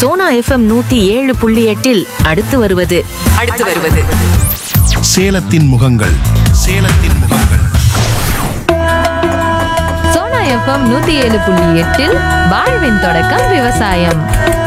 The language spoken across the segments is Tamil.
சோனா எஃப்எம் நூத்தி ஏழு புள்ளி எட்டில் அடுத்து வருவது அடுத்து வருவது சேலத்தின் முகங்கள் சேலத்தின் முகங்கள் சோனா எஃப்எம் நூத்தி ஏழு புள்ளி எட்டில் வாழ்வின் தொடக்கம் விவசாயம்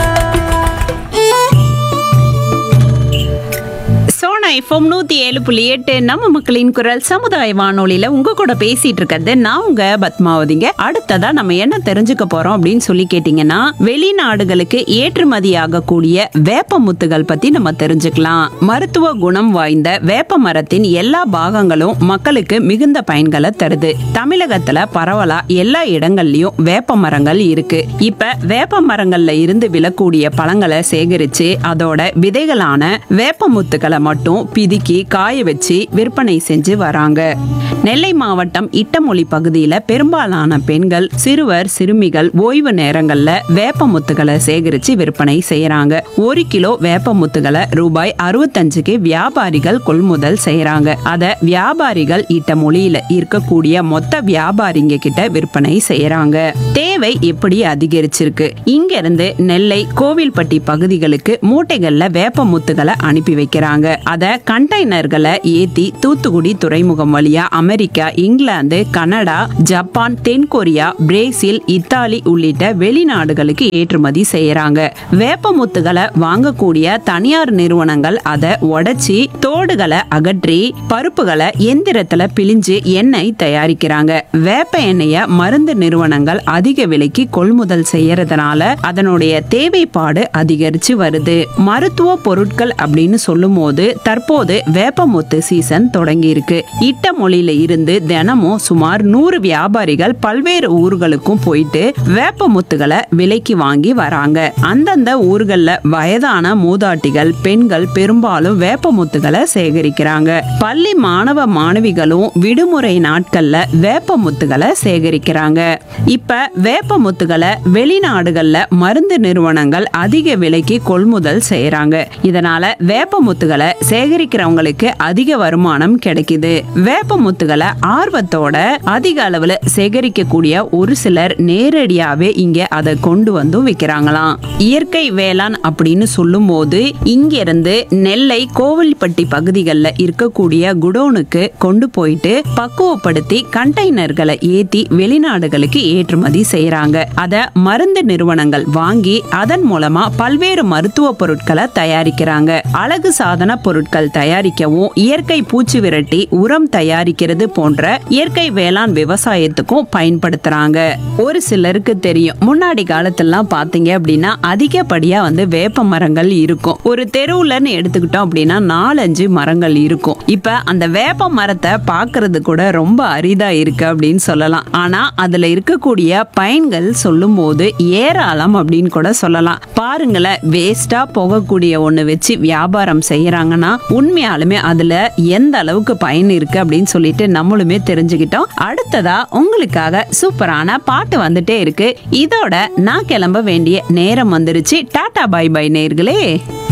சோனா எஃப்எம் நூத்தி ஏழு புள்ளி எட்டு நம்ம மக்களின் குரல் சமுதாய வானொலியில உங்க கூட பேசிட்டு இருக்கிறது நான் உங்க பத்மாவதிங்க அடுத்ததா நம்ம என்ன தெரிஞ்சுக்க போறோம் அப்படின்னு சொல்லி கேட்டீங்கன்னா வெளிநாடுகளுக்கு ஏற்றுமதி ஆகக்கூடிய வேப்ப முத்துகள் பத்தி நம்ம தெரிஞ்சுக்கலாம் மருத்துவ குணம் வாய்ந்த வேப்ப மரத்தின் எல்லா பாகங்களும் மக்களுக்கு மிகுந்த பயன்களை தருது தமிழகத்துல பரவலா எல்லா இடங்கள்லயும் வேப்ப மரங்கள் இருக்கு இப்ப வேப்ப மரங்கள்ல இருந்து விழக்கூடிய பழங்களை சேகரிச்சு அதோட விதைகளான வேப்ப முத்துக்களை மட்டும் பிதுக்கி காய வச்சு விற்பனை செஞ்சு வராங்க நெல்லை மாவட்டம் இட்டமொழி பகுதியில பெரும்பாலான பெண்கள் சிறுவர் சிறுமிகள் ஓய்வு நேரங்கள்ல வேப்ப முத்துக்களை சேகரிச்சு விற்பனை செய்யறாங்க ஒரு கிலோ வேப்ப முத்துக்களை ரூபாய் அறுபத்தஞ்சுக்கு வியாபாரிகள் கொள்முதல் செய்யறாங்க அத வியாபாரிகள் இட்ட மொழியில இருக்கக்கூடிய மொத்த வியாபாரிங்க கிட்ட விற்பனை செய்யறாங்க தேவை எப்படி அதிகரிச்சிருக்கு இங்க இருந்து நெல்லை கோவில்பட்டி பகுதிகளுக்கு மூட்டைகள்ல வேப்ப முத்துகளை அனுப்பி வைக்கிறாங்க அத கண்டெய்னர்களை ஏத்தி தூத்துக்குடி துறைமுகம் வழியா அமெரிக்கா இங்கிலாந்து கனடா ஜப்பான் தென்கொரியா பிரேசில் இத்தாலி உள்ளிட்ட வெளிநாடுகளுக்கு ஏற்றுமதி செய்யறாங்க வேப்ப முத்துகளை வாங்கக்கூடிய தனியார் நிறுவனங்கள் அதை உடைச்சி தோடுகளை அகற்றி பருப்புகளை எந்திரத்துல பிழிஞ்சு எண்ணெய் தயாரிக்கிறாங்க வேப்ப எண்ணெய மருந்து நிறுவனங்கள் அதிக விலைக்கு கொள்முதல் செய்யறதுனால அதனுடைய தேவைப்பாடு அதிகரிச்சு வருது மருத்துவ பொருட்கள் அப்படின்னு சொல்லும் போது தற்போது வேப்பமுத்து சீசன் தொடங்கி இருக்கு இட்ட மொழியில இருந்து தினமும் சுமார் நூறு வியாபாரிகள் பல்வேறு ஊர்களுக்கும் போயிட்டு வேப்ப முத்துகளை விலைக்கு வாங்கி வராங்க அந்தந்த ஊர்கள்ல வயதான மூதாட்டிகள் பெண்கள் பெரும்பாலும் வேப்ப முத்துகளை சேகரிக்கிறாங்க பள்ளி மாணவ மாணவிகளும் விடுமுறை நாட்கள்ல வேப்ப முத்துகளை சேகரிக்கிறாங்க இப்ப வேப்ப முத்துகளை வெளிநாடுகள்ல மருந்து நிறுவனங்கள் அதிக விலைக்கு கொள்முதல் செய்யறாங்க இதனால வேப்ப முத்துகளை சேகரிக்கிறவங்களுக்கு அதிக வருமானம் கிடைக்குது வேப்ப முத்துகளை ஆர்வத்தோட அதிக அளவுல சேகரிக்கக்கூடிய ஒரு சிலர் நேரடியாவே இங்க அதை கொண்டு வந்து விற்கிறாங்களாம் இயற்கை வேளாண் அப்படின்னு சொல்லும் போது இங்க இருந்து நெல்லை கோவில்பட்டி பகுதிகளில் இருக்கக்கூடிய குடோனுக்கு கொண்டு போயிட்டு பக்குவப்படுத்தி கண்டெய்னர்களை ஏத்தி வெளிநாடுகளுக்கு ஏற்றுமதி செய்யறாங்க அத மருந்து நிறுவனங்கள் வாங்கி அதன் மூலமா பல்வேறு மருத்துவ பொருட்களை தயாரிக்கிறாங்க அழகு சாதன பொருட்கள் தயாரிக்கவும் இயற்கை பூச்சி விரட்டி உரம் தயாரிக்கிறது போன்ற இயற்கை வேளாண் விவசாயத்துக்கும் பயன்படுத்துறாங்க ஒரு சிலருக்கு தெரியும் முன்னாடி காலத்துலலாம் பாத்தீங்க அப்படின்னா அதிகப்படியா வந்து வேப்ப மரங்கள் இருக்கும் ஒரு தெருவுலன்னு எடுத்துக்கிட்டோம் அப்படின்னா நாலஞ்சு மரங்கள் இருக்கும் இப்ப அந்த வேப்ப மரத்தை பாக்குறது கூட ரொம்ப அரிதா இருக்கு அப்படின்னு சொல்லலாம் ஆனா அதுல இருக்கக்கூடிய பயன்கள் சொல்லும் போது ஏராளம் அப்படின்னு கூட சொல்லலாம் பாருங்களேன் வேஸ்டா போகக்கூடிய ஒண்ணு வச்சு வியாபாரம் செய்யறாங்கன்னா உண்மையாலுமே அதுல எந்த அளவுக்கு பயன் இருக்கு அப்படின்னு சொல்லிட்டு நம்மளுமே தெரிஞ்சுக்கிட்டோம் அடுத்ததா உங்களுக்காக சூப்பரான பாட்டு வந்துட்டே இருக்கு இதோட நான் கிளம்ப வேண்டிய நேரம் வந்துருச்சு டாடா பை பை நேர்களே